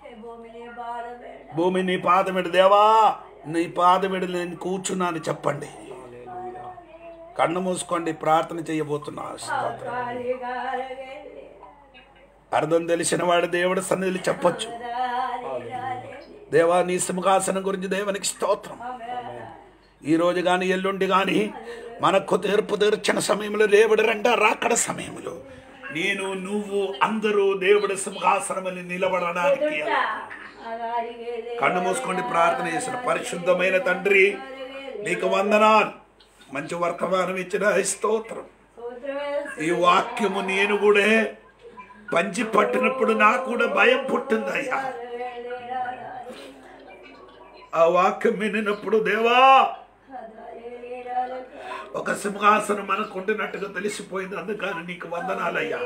భూమి నీ పాదమిడి దేవా నీ పాదమిడి నేను కూర్చున్నాను చెప్పండి కన్ను మూసుకోండి ప్రార్థన చేయబోతున్నా స్తోత్రం. అర్థం తెలిసిన వాడు దేవుడి సన్నిధిలో చెప్పొచ్చు దేవా నీ సింహాసనం గురించి దేవునికి స్తోత్రం ఈ రోజు కానీ ఎల్లుండి కానీ మనకు తీర్పు తీర్చిన సమయంలో దేవుడు రెండ రాకడ సమయంలో నేను నువ్వు అందరూ దేవుడి సింహాసనమని నిలబడడానికి కన్ను మూసుకోండి ప్రార్థన చేసిన పరిశుద్ధమైన తండ్రి నీకు వందనాలు మంచి వర్తమానం ఇచ్చిన స్తోత్రం ఈ వాక్యము నేను కూడా పంచి పట్టినప్పుడు నాకు కూడా భయం పుట్టిందయ్యా ఆ వాక్యం వినినప్పుడు దేవా ఒక సింహాసనం మనకు ఉండినట్టుగా తెలిసిపోయింది అందుకని నీకు వందనాలయ్యా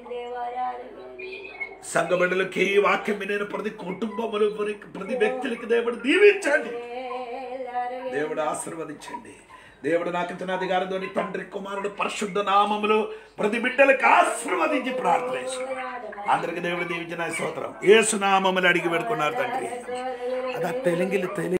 సంఘ బిడ్డలకి ఈ వాక్యం వినిన ప్రతి కుటుంబములు ప్రతి- ప్రతి వ్యక్తులకి దేవుడు దీవించండి దేవుడు ఆశీర్వదించండి దేవుడు నాకు ఇచ్చిన అధికారంతో తండ్రి కుమారుడు పరిశుద్ధ నామములు ప్రతి బిడ్డలకు ఆశీర్వదించి ప్రార్థన చేశాడు. అందరికి దేవుడు దీవించిన స్తోత్రం ఏసు నామములు అడిగి పెడుకున్నారు తండ్రి అదా తెలుగులు తెలుగు